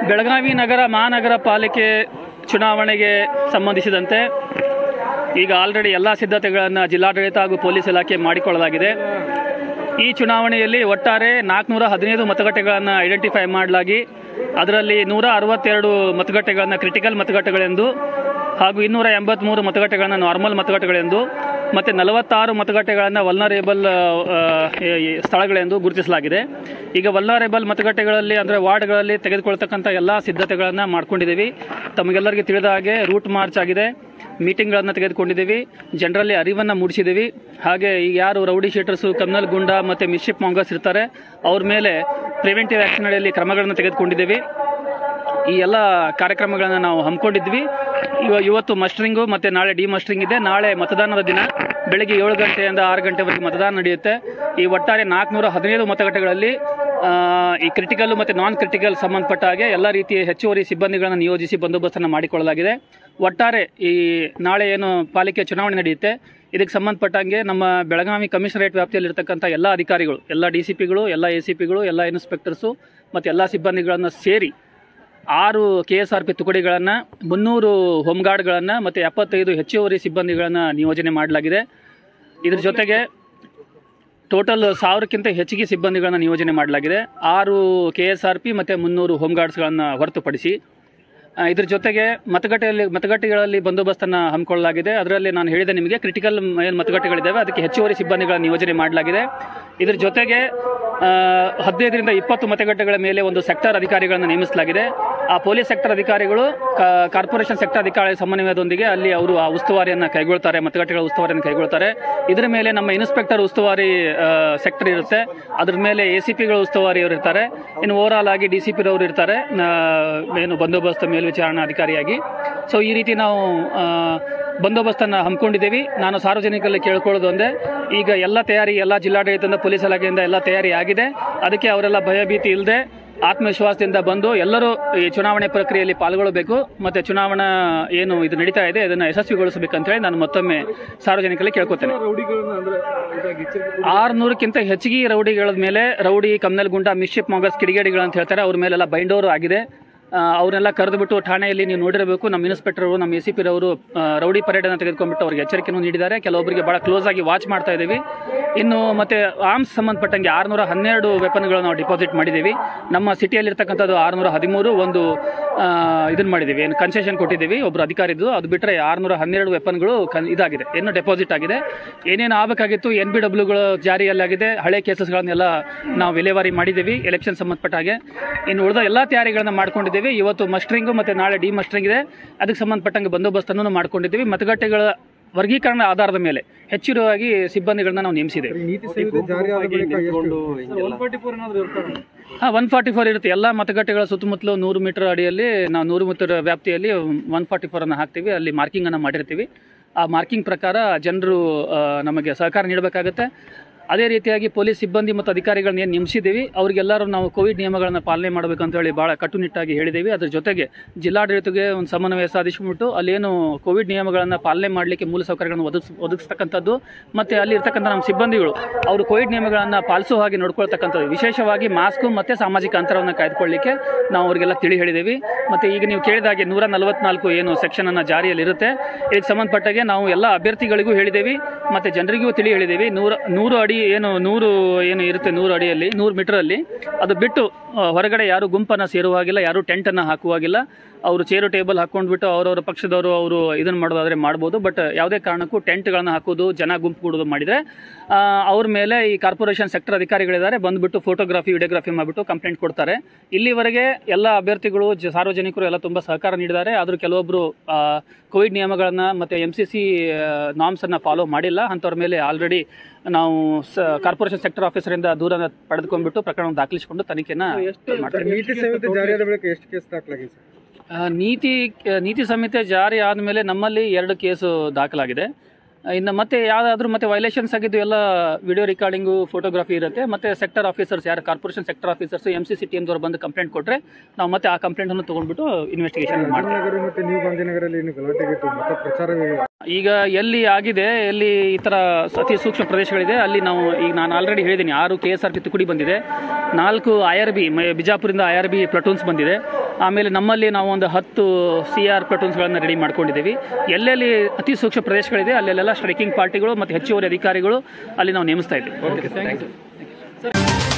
ಬೆಳಗಾವಿ ನಗರ ಮಹಾನಗರ ಪಾಲಿಕೆ ಚುನಾವಣೆಗೆ ಸಂಬಂಧಿಸಿದಂತೆ ಈಗ ಆಲ್ರೆಡಿ ಎಲ್ಲ ಸಿದ್ಧತೆಗಳನ್ನು ಜಿಲ್ಲಾಡಳಿತ ಹಾಗೂ ಪೊಲೀಸ್ ಇಲಾಖೆ ಮಾಡಿಕೊಳ್ಳಲಾಗಿದೆ ಈ ಚುನಾವಣೆಯಲ್ಲಿ ಒಟ್ಟಾರೆ ನಾಲ್ಕುನೂರ ಹದಿನೈದು ಮತಗಟ್ಟೆಗಳನ್ನು ಐಡೆಂಟಿಫೈ ಮಾಡಲಾಗಿ ಅದರಲ್ಲಿ ನೂರ ಅರವತ್ತೆರಡು ಮತಗಟ್ಟೆಗಳನ್ನು ಕ್ರಿಟಿಕಲ್ ಮತಗಟ್ಟೆಗಳೆಂದು ಹಾಗೂ ಇನ್ನೂರ ಎಂಬತ್ತ್ಮೂರು ಮತಗಟ್ಟೆಗಳನ್ನು ನಾರ್ಮಲ್ ಮತಗಟ್ಟೆಗಳೆಂದು ಮತ್ತು ನಲವತ್ತಾರು ಮತಗಟ್ಟೆಗಳನ್ನು ವಲ್ನರೇಬಲ್ ಸ್ಥಳಗಳೆಂದು ಗುರುತಿಸಲಾಗಿದೆ ಈಗ ವಲ್ನರೇಬಲ್ ಮತಗಟ್ಟೆಗಳಲ್ಲಿ ಅಂದರೆ ವಾರ್ಡ್ಗಳಲ್ಲಿ ತೆಗೆದುಕೊಳ್ತಕ್ಕಂಥ ಎಲ್ಲ ಸಿದ್ಧತೆಗಳನ್ನು ಮಾಡ್ಕೊಂಡಿದ್ದೀವಿ ತಮಗೆಲ್ಲರಿಗೂ ತಿಳಿದ ಹಾಗೆ ರೂಟ್ ಮಾರ್ಚ್ ಆಗಿದೆ ಮೀಟಿಂಗ್ಗಳನ್ನು ತೆಗೆದುಕೊಂಡಿದ್ದೀವಿ ಜನರಲ್ಲಿ ಅರಿವನ್ನು ಮೂಡಿಸಿದ್ದೀವಿ ಹಾಗೆ ಈಗ ಯಾರು ರೌಡಿ ಶೀಟರ್ಸು ಕಮ್ನಲ್ ಗುಂಡ ಮತ್ತು ಮಿಶಿಪ್ ಮಾಂಗರ್ಸ್ ಇರ್ತಾರೆ ಅವ್ರ ಮೇಲೆ ಪ್ರಿವೆಂಟಿವ್ ಆ್ಯಕ್ಷನ್ ಅಡಿಯಲ್ಲಿ ಕ್ರಮಗಳನ್ನು ತೆಗೆದುಕೊಂಡಿದ್ದೀವಿ ಈ ಎಲ್ಲ ಕಾರ್ಯಕ್ರಮಗಳನ್ನು ನಾವು ಹಮ್ಮಿಕೊಂಡಿದ್ವಿ ಇವ ಇವತ್ತು ಮಸ್ಟರಿಂಗು ಮತ್ತು ನಾಳೆ ಡಿ ಮಸ್ಟರಿಂಗ್ ಇದೆ ನಾಳೆ ಮತದಾನದ ದಿನ ಬೆಳಗ್ಗೆ ಏಳು ಗಂಟೆಯಿಂದ ಆರು ಗಂಟೆವರೆಗೆ ಮತದಾನ ನಡೆಯುತ್ತೆ ಈ ಒಟ್ಟಾರೆ ನಾಲ್ಕುನೂರ ಹದಿನೈದು ಮತಗಟ್ಟೆಗಳಲ್ಲಿ ಆ, ಈ ಕ್ರಿಟಿಕಲ್ ಮತ್ತು ನಾನ್ ಕ್ರಿಟಿಕಲ್ ಸಂಬಂಧಪಟ್ಟ ಹಾಗೆ ಎಲ್ಲ ರೀತಿಯ ಹೆಚ್ಚುವರಿ ಸಿಬ್ಬಂದಿಗಳನ್ನು ನಿಯೋಜಿಸಿ ಬಂದೋಬಸ್ತನ್ನು ಮಾಡಿಕೊಳ್ಳಲಾಗಿದೆ ಒಟ್ಟಾರೆ ಈ ನಾಳೆ ಏನು ಪಾಲಿಕೆ ಚುನಾವಣೆ ನಡೆಯುತ್ತೆ ಇದಕ್ಕೆ ಸಂಬಂಧಪಟ್ಟಂಗೆ ನಮ್ಮ ಬೆಳಗಾವಿ ಕಮಿಷನರೇಟ್ ವ್ಯಾಪ್ತಿಯಲ್ಲಿರ್ತಕ್ಕಂಥ ಎಲ್ಲ ಅಧಿಕಾರಿಗಳು ಎಲ್ಲ ಡಿ ಸಿ ಪಿಗಳು ಎಲ್ಲ ಎ ಸಿ ಪಿಗಳು ಎಲ್ಲ ಇನ್ಸ್ಪೆಕ್ಟರ್ಸು ಮತ್ತು ಎಲ್ಲ ಸಿಬ್ಬಂದಿಗಳನ್ನು ಸೇರಿ ಆರು ಕೆ ಎಸ್ ಆರ್ ಪಿ ತುಕಡಿಗಳನ್ನು ಮುನ್ನೂರು ಹೋಮ್ಗಾರ್ಡ್ಗಳನ್ನು ಮತ್ತು ಎಪ್ಪತ್ತೈದು ಹೆಚ್ಚುವರಿ ಸಿಬ್ಬಂದಿಗಳನ್ನು ನಿಯೋಜನೆ ಮಾಡಲಾಗಿದೆ ಇದ್ರ ಜೊತೆಗೆ ಟೋಟಲ್ ಸಾವಿರಕ್ಕಿಂತ ಹೆಚ್ಚಿಗೆ ಸಿಬ್ಬಂದಿಗಳನ್ನು ನಿಯೋಜನೆ ಮಾಡಲಾಗಿದೆ ಆರು ಕೆ ಎಸ್ ಆರ್ ಪಿ ಮತ್ತು ಮುನ್ನೂರು ಹೋಮ್ಗಾರ್ಡ್ಸ್ಗಳನ್ನು ಹೊರತುಪಡಿಸಿ ಆ, ಇದ್ರ ಜೊತೆಗೆ ಮತಗಟ್ಟೆಯಲ್ಲಿ ಮತಗಟ್ಟೆಗಳಲ್ಲಿ ಬಂದೋಬಸ್ತನ್ನು ಹಮ್ಮಿಕೊಳ್ಳಲಾಗಿದೆ ಅದರಲ್ಲಿ ನಾನು ಹೇಳಿದೆ ನಿಮಗೆ ಕ್ರಿಟಿಕಲ್ ಏನು ಮತಗಟ್ಟೆಗಳಿದ್ದಾವೆ ಅದಕ್ಕೆ ಹೆಚ್ಚುವರಿ ಸಿಬ್ಬಂದಿಗಳನ್ನು ನಿಯೋಜನೆ ಮಾಡಲಾಗಿದೆ ಇದ್ರ ಜೊತೆಗೆ ಆ, ಹದಿನೈದರಿಂದ ಇಪ್ಪತ್ತು ಮತಗಟ್ಟೆಗಳ ಮೇಲೆ ಒಂದು ಸೆಕ್ಟರ್ ಅಧಿಕಾರಿಗಳನ್ನು ನೇಮಿಸಲಾಗಿದೆ ಆ ಪೊಲೀಸ್ ಸೆಕ್ಟರ್ ಅಧಿಕಾರಿಗಳು ಕಾ- ಕಾರ್ಪೊರೇಷನ್ ಸೆಕ್ಟರ್ ಅಧಿಕಾರಿ ಸಮನ್ವಯದೊಂದಿಗೆ ಅಲ್ಲಿ ಅವರು ಆ ಉಸ್ತುವಾರಿಯನ್ನು ಕೈಗೊಳ್ತಾರೆ ಮತಗಟ್ಟೆಗಳ ಉಸ್ತುವಾರಿಯನ್ನು ಕೈಗೊಳ್ತಾರೆ ಇದರ ಮೇಲೆ ನಮ್ಮ ಇನ್ಸ್ಪೆಕ್ಟರ್ ಉಸ್ತುವಾರಿ ಸೆಕ್ಟರ್ ಇರುತ್ತೆ ಅದ್ರ ಮೇಲೆ ಎ ಸಿ ಪಿಗಳು ಉಸ್ತುವಾರಿ ಅವರು ಇರ್ತಾರೆ ಇನ್ನು ಓವರಾಲ್ ಆಗಿ ಡಿ ಸಿ ಪಿ ರವರು ಇರ್ತಾರೆ ಆ, ಏನು ಬಂದೋಬಸ್ತ್ ಮೇಲ್ವಿಚಾರಣಾ ಅಧಿಕಾರಿಯಾಗಿ ಸೊ ಈ ರೀತಿ ನಾವು ಆ, ಬಂದೋಬಸ್ತನ್ನು ಹಮ್ಮಿಕೊಂಡಿದ್ದೀವಿ ನಾನು ಸಾರ್ವಜನಿಕರಲ್ಲಿ ಕೇಳ್ಕೊಳ್ಳೋದು ಒಂದೇ ಈಗ ಎಲ್ಲ ತಯಾರಿ ಎಲ್ಲ ಜಿಲ್ಲಾಡಳಿತದಿಂದ ಪೊಲೀಸ್ ಇಲಾಖೆಯಿಂದ ಎಲ್ಲ ತಯಾರಿ ಆಗಿದೆ ಅದಕ್ಕೆ ಅವರೆಲ್ಲ ಭಯಭೀತಿ ಇಲ್ಲದೆ ಆತ್ಮವಿಶ್ವಾಸದಿಂದ ಬಂದು ಎಲ್ಲರೂ ಈ ಚುನಾವಣೆ ಪ್ರಕ್ರಿಯೆಯಲ್ಲಿ ಪಾಲ್ಗೊಳ್ಳಬೇಕು ಮತ್ತು ಚುನಾವಣಾ ಏನು ಇದು ನಡೀತಾ ಇದೆ ಅದನ್ನು ಯಶಸ್ವಿಗೊಳಿಸಬೇಕಂತೇಳಿ ನಾನು ಮತ್ತೊಮ್ಮೆ ಸಾರ್ವಜನಿಕರಲ್ಲಿ ಕೇಳ್ಕೊತೇನೆ ರೌಡಿಗಳನ್ನ ಅಂದ್ರೆ ಇದಾಗಿ ಎಚ್ಚರಿಕೆ ಆರುನೂರಕ್ಕಿಂತ ಹೆಚ್ಚಿಗೆ ರೌಡಿಗಳ ಮೇಲೆ ರೌಡಿ ಕಮ್ನಲ್ ಗುಂಡ ಮಿಶಿಪ್ ಮಾಗಸ್ ಕಿಡಿಗೇಡಿಗಳು ಅಂತ ಹೇಳ್ತಾರೆ ಅವ್ರ ಮೇಲೆಲ್ಲ ಬೈಂಡೋರು ಆಗಿದೆ ಆ, ಅವ್ರನ್ನೆಲ್ಲ ಕರೆದುಬಿಟ್ಟು ಠಾಣೆಯಲ್ಲಿ ನೀವು ನೋಡಿರಬೇಕು ನಮ್ಮ ಇನ್ಸ್ಪೆಕ್ಟರ್ ಅವರು ನಮ್ಮ ಎ ಸಿ ಪಿ ರವರು ರೌಡಿ ಪರೇಡನ್ನು ತೆಗೆದುಕೊಂಡ್ಬಿಟ್ಟು ಅವ್ರಿಗೆ ಎಚ್ಚರಿಕೆಯನ್ನು ನೀಡಿದ್ದಾರೆ ಕೆಲವೊಬ್ಬರಿಗೆ ಭಾಳ ಕ್ಲೋಸ್ ಆಗಿ ವಾಚ್ ಮಾಡ್ತಾ ಇದ್ದೀವಿ ಇನ್ನು ಮತ್ತೆ ಆರ್ಮ್ಸ್ ಸಂಬಂಧಪಟ್ಟಂಗೆ ಆರುನೂರ ಹನ್ನೆರಡು ವೆಪನ್ಗಳು ನಾವು ಡಿಪಾಸಿಟ್ ಮಾಡಿದ್ದೀವಿ ನಮ್ಮ ಸಿಟಿಯಲ್ಲಿರ್ತಕ್ಕಂಥದ್ದು ಆರುನೂರ ಹದಿಮೂರು ಒಂದು ಇದನ್ನು ಮಾಡಿದ್ದೀವಿ ಏನು ಕನ್ಸೆಷನ್ ಕೊಟ್ಟಿದ್ದೀವಿ ಒಬ್ಬರು ಅಧಿಕಾರಿದ್ದು ಅದು ಬಿಟ್ಟರೆ ಆರುನೂರ ಹನ್ನೆರಡು ವೆಪನ್ಗಳು ಕನ್ ಇದಾಗಿದೆ ಇನ್ನೂ ಡೆಪಾಸಿಟ್ ಆಗಿದೆ ಏನೇನು ಆಗಬೇಕಾಗಿತ್ತು ಎನ್ ಬಿ ಡಬ್ಲ್ಯೂಗಳು ಜಾರಿಯಲ್ಲಾಗಿದೆ ಹಳೆ ಕೇಸಸ್ಗಳನ್ನೆಲ್ಲ ನಾವು ವಿಲೇವಾರಿ ಮಾಡಿದ್ದೀವಿ ಎಲೆಕ್ಷನ್ ಸಂಬಂಧಪಟ್ಟ ಹಾಗೆ ಇನ್ನು ಉಳಿದ ಎಲ್ಲ ತಯಾರಿಗಳನ್ನು ಮಾಡ್ಕೊಂಡಿದ್ದೀವಿ ಇವತ್ತು ಮಸ್ಟ್ರಿಂಗು ಮತ್ತು ನಾಳೆ ಡಿ ಮಸ್ಟ್ರಿಂಗ್ ಇದೆ ಅದಕ್ಕೆ ಸಂಬಂಧಪಟ್ಟಂಗೆ ಬಂದೋಬಸ್ತನ್ನು ಮಾಡ್ಕೊಂಡಿದ್ದೀವಿ ಮತಗಟ್ಟೆಗಳ ವರ್ಗೀಕರಣ ಆಧಾರದ ಮೇಲೆ ಹೆಚ್ಚಿನವಾಗಿ ಸಿಬ್ಬಂದಿಗಳನ್ನ ನಾವು ನೇಮಿಸಿದ್ದೇವೆ ನೀತಿ ಸಂಹಿತೆ ಜಾರಿ ಆದ ಬಳಿಕ ಎಷ್ಟು ಒನ್ ಫಾರ್ಟಿ ಫೋರ್ ಏನಾದ್ರು ಇರ್ತಾರೆ ಹಾಂ ಒನ್ ಫಾರ್ಟಿ ಫೋರ್ ಇರುತ್ತೆ ಎಲ್ಲ ಮತಗಟ್ಟೆಗಳ ಸುತ್ತಮುತ್ತಲು ನೂರು ಮೀಟರ್ ಅಡಿಯಲ್ಲಿ ನಾವು ನೂರು ಮೀಟರ್ ವ್ಯಾಪ್ತಿಯಲ್ಲಿ ಒನ್ ಫಾರ್ಟಿ ಫೋರನ್ನು ಹಾಕ್ತೀವಿ ಅಲ್ಲಿ ಮಾರ್ಕಿಂಗನ್ನು ಮಾಡಿರ್ತೀವಿ ಆ ಮಾರ್ಕಿಂಗ್ ಪ್ರಕಾರ ಜನರು ಆ, ನಮಗೆ ಸಹಕಾರ ನೀಡಬೇಕಾಗುತ್ತೆ ಅದೇ ರೀತಿಯಾಗಿ ಪೊಲೀಸ್ ಸಿಬ್ಬಂದಿ ಮತ್ತು ಅಧಿಕಾರಿಗಳನ್ನ ಏನು ನೇಮಿಸಿದ್ದೀವಿ ಅವರಿಗೆಲ್ಲರೂ ನಾವು ಕೋವಿಡ್ ನಿಯಮಗಳನ್ನು ಪಾಲನೆ ಮಾಡಬೇಕು ಅಂತ ಹೇಳಿ ಭಾಳ ಕಟ್ಟುನಿಟ್ಟಾಗಿ ಹೇಳಿದ್ದೀವಿ ಅದ್ರ ಜೊತೆಗೆ ಜಿಲ್ಲಾಡಳಿತಕ್ಕೆ ಒಂದು ಸಮನ್ವಯ ಸಾಧಿಸಿಬಿಟ್ಟು ಅಲ್ಲೇನು ಕೋವಿಡ್ ನಿಯಮಗಳನ್ನು ಪಾಲನೆ ಮಾಡಲಿಕ್ಕೆ ಮೂಲ ಸೌಕರ್ಯಗಳನ್ನು ಒದಗಿಸ್ ಒದಗಿಸ್ತಕ್ಕಂಥದ್ದು ಮತ್ತು ಅಲ್ಲಿ ಇರ್ತಕ್ಕಂಥ ನಮ್ಮ ಸಿಬ್ಬಂದಿಗಳು ಅವರು ಕೋವಿಡ್ ನಿಯಮಗಳನ್ನು ಪಾಲಿಸೋ ಹಾಗೆ ನೋಡ್ಕೊಳ್ತಕ್ಕಂಥದ್ದು ವಿಶೇಷವಾಗಿ ಮಾಸ್ಕು ಮತ್ತು ಸಾಮಾಜಿಕ ಅಂತರವನ್ನು ಕಾಯ್ದುಕೊಳ್ಳಿಕ್ಕೆ ನಾವು ಅವರಿಗೆಲ್ಲ ತಿಳಿ ಹೇಳಿದ್ದೀವಿ ಮತ್ತು ಈಗ ನೀವು ಕೇಳಿದಾಗೆ ನೂರ ನಲವತ್ನಾಲ್ಕು ಏನು ಸೆಕ್ಷನನ್ನು ಜಾರಿಯಲ್ಲಿರುತ್ತೆ ಇದಕ್ಕೆ ಸಂಬಂಧಪಟ್ಟಾಗೆ ನಾವು ಎಲ್ಲ ಅಭ್ಯರ್ಥಿಗಳಿಗೂ ಹೇಳಿದ್ದೀವಿ ಮತ್ತು ಜನರಿಗೂ ತಿಳಿ ಹೇಳಿದ್ದೀವಿ ನೂರ ನೂರು ಅಡಿ ಏನು ನೂರು ಏನು ಇರುತ್ತೆ ನೂರು ಅಡಿಯಲ್ಲಿ ನೂರು ಮೀಟರಲ್ಲಿ ಅದು ಬಿಟ್ಟು ಆ, ಹೊರಗಡೆ ಯಾರು ಗುಂಪನ್ನು ಸೇರುವಾಗಿಲ್ಲ ಯಾರು ಟೆಂಟನ್ನು ಹಾಕುವಾಗಿಲ್ಲ ಅವರು ಚೇರು ಟೇಬಲ್ ಹಾಕೊಂಡ್ಬಿಟ್ಟು ಅವರವರ ಪಕ್ಷದವರು ಅವರು ಇದನ್ನು ಮಾಡೋದಾದರೆ ಮಾಡ್ಬೋದು ಬಟ್ ಯಾವುದೇ ಕಾರಣಕ್ಕೂ ಟೆಂಟ್ಗಳನ್ನು ಹಾಕೋದು ಜನ ಗುಂಪು ಕೂಡೋದು ಮಾಡಿದರೆ ಆ, ಅವ್ರ ಮೇಲೆ ಈ ಕಾರ್ಪೊರೇಷನ್ ಸೆಕ್ಟರ್ ಅಧಿಕಾರಿಗಳಿದ್ದಾರೆ ಬಂದುಬಿಟ್ಟು ಫೋಟೋಗ್ರಫಿ ವಿಡಿಯೋಗ್ರಫಿ ಮಾಡಿಬಿಟ್ಟು ಕಂಪ್ಲೇಂಟ್ ಕೊಡ್ತಾರೆ ಇಲ್ಲಿವರೆಗೆ ಎಲ್ಲ ಅಭ್ಯರ್ಥಿಗಳು ಜ ಸಾರ್ವಜನಿಕರು ಎಲ್ಲ ತುಂಬ ಸಹಕಾರ ನೀಡಿದ್ದಾರೆ ಆದರೂ ಕೆಲವೊಬ್ಬರು ಕೋವಿಡ್ ನಿಯಮಗಳನ್ನು ಮತ್ತು ಎಮ್ ಸಿ ಸಿ ನಾಮ್ಸನ್ನು ಫಾಲೋ ಮಾಡಿಲ್ಲ ಅಂಥವ್ರ ಮೇಲೆ ಆಲ್ರೆಡಿ ನಾವು ಸ ಕಾರ್ಪೊರೇಷನ್ ಸೆಕ್ಟರ್ ಆಫೀಸರಿಂದ ದೂರನ ಪಡೆದುಕೊಂಡ್ಬಿಟ್ಟು ಪ್ರಕರಣವನ್ನು ದಾಖಲಿಸಿಕೊಂಡು ತನಿಖೆಯನ್ನು ಮಾಡ್ತೀವಿ ನೀತಿ ಸಂಹಿತೆ ಜಾರಿ ಆದ ಬಳಿಕ ಎಷ್ಟು ಕೇಸ್ ದಾಖಲಾಗಿದೆ ಸರ್ ಆ, ನೀತಿ ನೀತಿ ಸಂಹಿತೆ ಜಾರಿ ಆದಮೇಲೆ ನಮ್ಮಲ್ಲಿ ಎರಡು ಕೇಸು ದಾಖಲಾಗಿದೆ ಆ, ಇನ್ನು ಮತ್ತೆ ಯಾವುದಾದ್ರೂ ಮತ್ತೆ ವೈಲೇಷನ್ಸ್ ಆಗಿದ್ದು ಎಲ್ಲ ವಿಡಿಯೋ ರೆಕಾರ್ಡಿಂಗು ಫೋಟೋಗ್ರಫಿ ಇರುತ್ತೆ ಮತ್ತೆ ಸೆಕ್ಟರ್ ಆಫೀಸರ್ಸ್ ಯಾರು corporation sector officers M C C T ಎಮ್ದವ್ರು ಬಂದು ಕಂಪ್ಲೇಂಟ್ ಕೊಟ್ಟರೆ ನಾವು ಮತ್ತೆ ಆ ಕಂಪ್ಲೇಂಟನ್ನು ತೊಗೊಂಡ್ಬಿಟ್ಟು ಇನ್ವೆಸ್ಟಿಗೇಷನ್ ಮಾಡ್ತೀವಿ ನಗರ ಮತ್ತು ನ್ಯೂ ಗಾಂಧಿನಗರಲ್ಲಿ ಏನು ಗಲಾಟೆಗಿತ್ತು ಮತ ಪ್ರಚಾರ ಈಗ ಎಲ್ಲಿ ಆಗಿದೆ ಎಲ್ಲಿ ಈ ಥರ ಅತಿ ಸೂಕ್ಷ್ಮ ಪ್ರದೇಶಗಳಿದೆ ಅಲ್ಲಿ ನಾವು ಈಗ ನಾನು ಆಲ್ರೆಡಿ ಹೇಳಿದ್ದೀನಿ ಆರು ಕೆ ಎಸ್ ಆರ್ ಪಿ ತುಕಡಿ ಬಂದಿದೆ ನಾಲ್ಕು ಐ ಆರ್ ಬಿ ಬಿಜಾಪುರಿಂದ ಐ ಆರ್ ಬಿ ಪ್ಲಟೂನ್ಸ್ ಬಂದಿದೆ ಆಮೇಲೆ ನಮ್ಮಲ್ಲಿ ನಾವು ಒಂದು ಹತ್ತು ಸಿ ಆರ್ ಪ್ಲಟೂನ್ಸ್ಗಳನ್ನು ರೆಡಿ ಮಾಡ್ಕೊಂಡಿದ್ದೀವಿ ಎಲ್ಲೆಲ್ಲಿ ಅತಿ ಸೂಕ್ಷ್ಮ ಪ್ರದೇಶಗಳಿದೆ ಅಲ್ಲೆಲ್ಲ ಸ್ಟ್ರೈಕಿಂಗ್ ಪಾರ್ಟಿಗಳು ಮತ್ತು ಹೆಚ್ಚುವರಿ ಅಧಿಕಾರಿಗಳು ಅಲ್ಲಿ ನಾವು ನೇಮಿಸ್ತಾ ಇದ್ದೀವಿ ಓಕೆ ಥ್ಯಾಂಕ್ ಯು